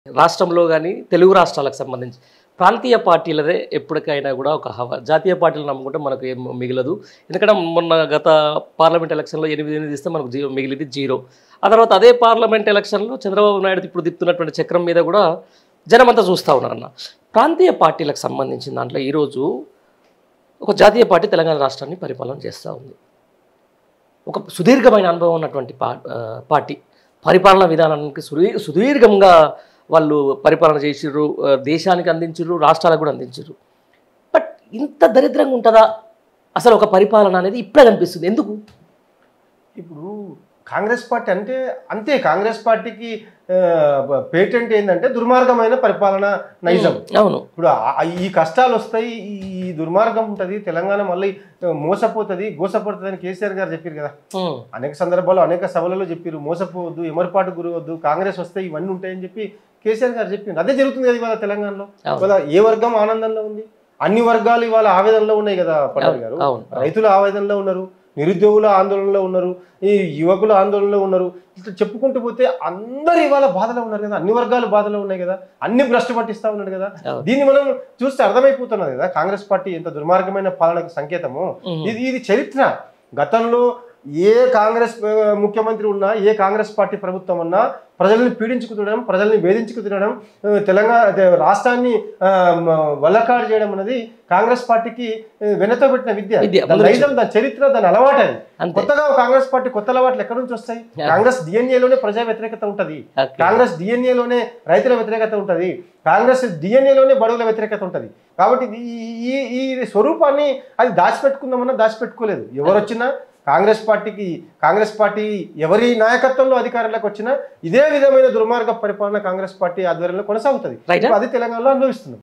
రాష్ట్రంలో కానీ తెలుగు రాష్ట్రాలకు సంబంధించి ప్రాంతీయ పార్టీలదే ఎప్పటికైనా కూడా ఒక హవా జాతీయ పార్టీలు నమ్ముకుంటే మనకు ఏం మిగలదు ఎందుకంటే మొన్న గత పార్లమెంట్ ఎలక్షన్లో ఎనిమిది ఎనిమిది ఇస్తే మనకు జీరో మిగిలింది జీరో ఆ తర్వాత అదే పార్లమెంట్ ఎలక్షన్లో చంద్రబాబు నాయుడు ఇప్పుడు తిప్పుతున్నటువంటి చక్రం మీద కూడా జనమంతా చూస్తూ ఉన్నారన్న ప్రాంతీయ పార్టీలకు సంబంధించిన దాంట్లో ఈరోజు ఒక జాతీయ పార్టీ తెలంగాణ రాష్ట్రాన్ని పరిపాలన చేస్తూ ఉంది ఒక సుదీర్ఘమైన అనుభవం ఉన్నటువంటి పా ఆ, పార్టీ పరిపాలన విధానానికి సుదీ సుదీర్ఘంగా వాళ్ళు పరిపాలన చేసిర్రు ఆ, దేశానికి అందించిర్రు రాష్ట్రాలకు కూడా అందించిర్రు బట్ ఇంత దరిద్రంగా ఉంటుందా అసలు ఒక పరిపాలన అనేది ఇప్పుడే కనిపిస్తుంది ఎందుకు ఇప్పుడు కాంగ్రెస్ పార్టీ అంటే అంతే కాంగ్రెస్ పార్టీకి పేటెంట్ ఏంటంటే దుర్మార్గమైన పరిపాలన నైజం అవును ఇప్పుడు ఆ- ఆ- ఈ కష్టాలు వస్తాయి ఈ- ఈ దుర్మార్గం ఉంటుంది తెలంగాణ మళ్ళీ ఆ, మోసపోతుంది గోసపడుతుంది అని కేసీఆర్ గారు చెప్పారు కదా ఉమ్, అనేక సందర్భాల్లో అనేక సభలలో చెప్పారు మోసపోవద్దు ఎమరపాటు గురవద్దు కాంగ్రెస్ వస్తే ఇవన్నీ ఉంటాయని చెప్పి కేసీఆర్ గారు చెప్పింది అదే జరుగుతుంది కదా ఇవాళ తెలంగాణలో అవును. ఇవాళ ఏ వర్గం ఆనందంలో ఉంది అన్ని వర్గాలు ఇవాళ ఆవేదనలో ఉన్నాయి కదా పటేల్ గారు అవును రైతులు ఆవేదనలో ఉన్నారు నిరుద్యోగుల ఆందోళనలో ఉన్నారు ఈ యువకుల ఆందోళనలో ఉన్నారు ఇట్లా చెప్పుకుంటూ పోతే అందరు ఇవాళ బాధలో ఉన్నారు కదా అన్ని వర్గాలు బాధలో ఉన్నాయి కదా అన్ని భ్రష్టు పట్టిస్తా ఉన్నాడు కదా అవును. దీన్ని మనం చూస్తే అర్థమైపోతున్నది కదా కాంగ్రెస్ పార్టీ ఎంత దుర్మార్గమైన పాలనకు సంకేతము ఉమ్, ఇది ఇది చరిత్ర గతంలో ఏ కాంగ్రెస్ ఆ, ముఖ్యమంత్రి ఉన్నా ఏ కాంగ్రెస్ పార్టీ ప్రభుత్వం ఉన్నా ప్రజల్ని పీడించుకు తినడం ప్రజల్ని వేధించుకు తినడం ఆ, తెలంగాణ అదే రాష్ట్రాన్ని ఆ, మ- వల్లకాడు చేయడం అనేది కాంగ్రెస్ పార్టీకి ఆ, వెనతో పెట్టిన విద్య విద్య, దాని ముందు నైజం దాని చరిత్ర దాని అలవాటు అది అంతే కొత్తగా కాంగ్రెస్ పార్టీ కొత్త అలవాట్లు ఎక్కడి నుంచి వస్తాయి Yeah. కాంగ్రెస్ డిఎన్ఏలోనే ప్రజా వ్యతిరేకత ఉంటది ఓకే. కాంగ్రెస్ డిఎన్ఏలోనే రైతుల వ్యతిరేకత ఉంటుంది కాంగ్రెస్ డిఎన్ఏలోనే బడుగుల వ్యతిరేకత ఉంటుంది కాబట్టి ఇది- ఈ ఈ ఈ స్వరూపాన్ని అది దాచిపెట్టుకుందామన్నా దాచిపెట్టుకోలేదు ఎవరు వచ్చినా కాంగ్రెస్ పార్టీకి కాంగ్రెస్ పార్టీ ఎవరి నాయకత్వంలో అధికారంలోకి వచ్చినా ఇదే విధమైన దుర్మార్గ పరిపాలన కాంగ్రెస్ పార్టీ ఆధ్వర్యంలో కొనసాగుతుంది Right. ఇప్పుడు అది తెలంగాణలో అనుభవిస్తుంది